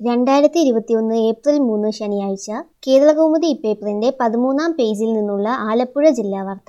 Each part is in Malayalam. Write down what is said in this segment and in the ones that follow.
രണ്ടായിരത്തി ഇരുപത്തിയൊന്ന് ഏപ്രിൽ മൂന്ന് ശനിയാഴ്ച കേരളകൗമുദി ഇപ്പേപ്പറിന്റെ പതിമൂന്നാം പേജിൽ നിന്നുള്ള ആലപ്പുഴ ജില്ലാ വാർത്ത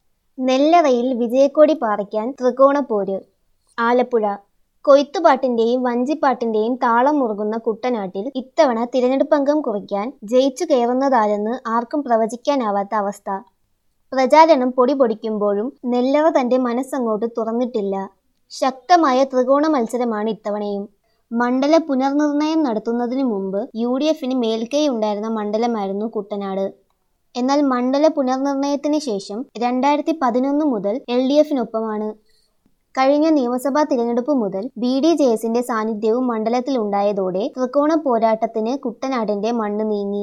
നെല്ലറയിൽ വിജയക്കൊടി പാറിക്കാൻ ത്രികോണപ്പോര് ആലപ്പുഴ കൊയ്ത്തുപാട്ടിന്റെയും വഞ്ചിപ്പാട്ടിന്റെയും താളം മുറുകുന്ന കുട്ടനാട്ടിൽ ഇത്തവണ തിരഞ്ഞെടുപ്പംഗം കുറിക്കാൻ ജയിച്ചു കയറുന്നതാരെന്ന് ആർക്കും പ്രവചിക്കാനാവാത്ത അവസ്ഥ പ്രചാരണം പൊടി പൊടിക്കുമ്പോഴും നെല്ലറ തന്റെ മനസ്സങ്ങോട്ട് തുറന്നിട്ടില്ല ശക്തമായ ത്രികോണ മത്സരമാണ് ഇത്തവണയും മണ്ഡല പുനർനിർണയം നടത്തുന്നതിനു മുമ്പ് യു ഡി എഫിന് മേൽക്കൈ ഉണ്ടായിരുന്ന മണ്ഡലമായിരുന്നു കുട്ടനാട് എന്നാൽ മണ്ഡല പുനർനിർണയത്തിന് ശേഷം രണ്ടായിരത്തി പതിനൊന്ന് മുതൽ എൽ ഡി എഫിനൊപ്പമാണ് കഴിഞ്ഞ നിയമസഭാ തിരഞ്ഞെടുപ്പ് മുതൽ ബി ഡി ജെ എസിന്റെ സാന്നിധ്യവും മണ്ഡലത്തിലുണ്ടായതോടെ ത്രികോണ പോരാട്ടത്തിന് കുട്ടനാടിന്റെ മണ്ണ് നീങ്ങി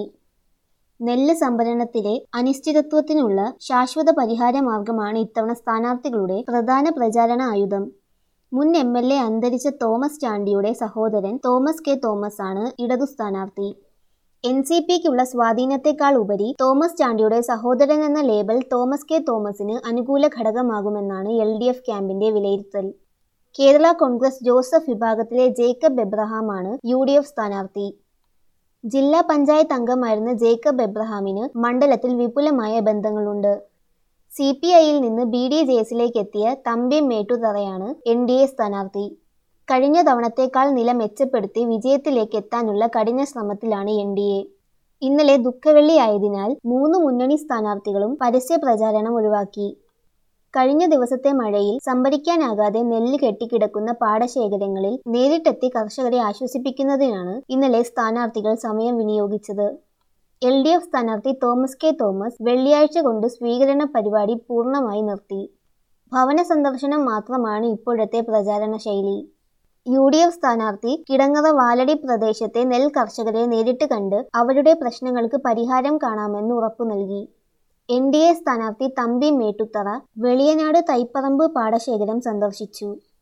നെല്ല് സംഭരണത്തിലെ അനിശ്ചിതത്വത്തിനുള്ള ശാശ്വത പരിഹാര മാർഗമാണ് ഇത്തവണ സ്ഥാനാർത്ഥികളുടെ പ്രധാന പ്രചാരണ ആയുധം മുൻ എം എൽ എ അന്തരിച്ച തോമസ് ചാണ്ടിയുടെ സഹോദരൻ തോമസ് കെ തോമസ് ആണ് ഇടതു സ്ഥാനാർത്ഥി എൻ സി പിക്കുള്ള സ്വാധീനത്തെക്കാൾ ഉപരി തോമസ് ചാണ്ടിയുടെ സഹോദരൻ എന്ന ലേബൽ തോമസ് കെ തോമസിന് അനുകൂല ഘടകമാകുമെന്നാണ് എൽ ഡി എഫ് ക്യാമ്പിന്റെ വിലയിരുത്തൽ കേരള കോൺഗ്രസ് ജോസഫ് വിഭാഗത്തിലെ ജേക്കബ് എബ്രഹാമാണ് യു ഡി എഫ് സ്ഥാനാർത്ഥി ജില്ലാ പഞ്ചായത്ത് അംഗമായിരുന്ന ജേക്കബ് എബ്രഹാമിന് മണ്ഡലത്തിൽ വിപുലമായ ബന്ധങ്ങളുണ്ട് സി പി ഐയിൽ നിന്ന് ബി ഡി ജെ എസിലേക്ക് എത്തിയ തമ്പി മേട്ടുതറയാണ് എൻ ഡി എ സ്ഥാനാർത്ഥി കഴിഞ്ഞ തവണത്തേക്കാൾ നില മെച്ചപ്പെടുത്തി വിജയത്തിലേക്ക് എത്താനുള്ള കഠിന ശ്രമത്തിലാണ് എൻ ഡി എ ഇന്നലെ ദുഃഖവെള്ളി ആയതിനാൽ മൂന്ന് മുന്നണി സ്ഥാനാർത്ഥികളും പരസ്യ പ്രചാരണം ഒഴിവാക്കി കഴിഞ്ഞ ദിവസത്തെ മഴയിൽ സംഭരിക്കാനാകാതെ നെല്ല് കെട്ടിക്കിടക്കുന്ന പാടശേഖരങ്ങളിൽ നേരിട്ടെത്തി കർഷകരെ ആശ്വസിപ്പിക്കുന്നതിനാണ് ഇന്നലെ സ്ഥാനാർത്ഥികൾ സമയം വിനിയോഗിച്ചത് എൽ ഡി എഫ് സ്ഥാനാർത്ഥി തോമസ് കെ തോമസ് വെള്ളിയാഴ്ച കൊണ്ട് സ്വീകരണ പരിപാടി പൂർണ്ണമായി നിർത്തി ഭവന സന്ദർശനം മാത്രമാണ് ഇപ്പോഴത്തെ പ്രചാരണ ശൈലി യു ഡി എഫ് സ്ഥാനാർത്ഥി കിടങ്ങറ വാലടി പ്രദേശത്തെ നെൽ കർഷകരെ നേരിട്ട് കണ്ട് അവരുടെ പ്രശ്നങ്ങൾക്ക് പരിഹാരം കാണാമെന്ന് ഉറപ്പു നൽകി എൻ ഡി എ സ്ഥാനാർത്ഥി തമ്പി മേട്ടുത്തറ വെളിയനാട് തൈപ്പറമ്പ് പാടശേഖരം സന്ദർശിച്ചു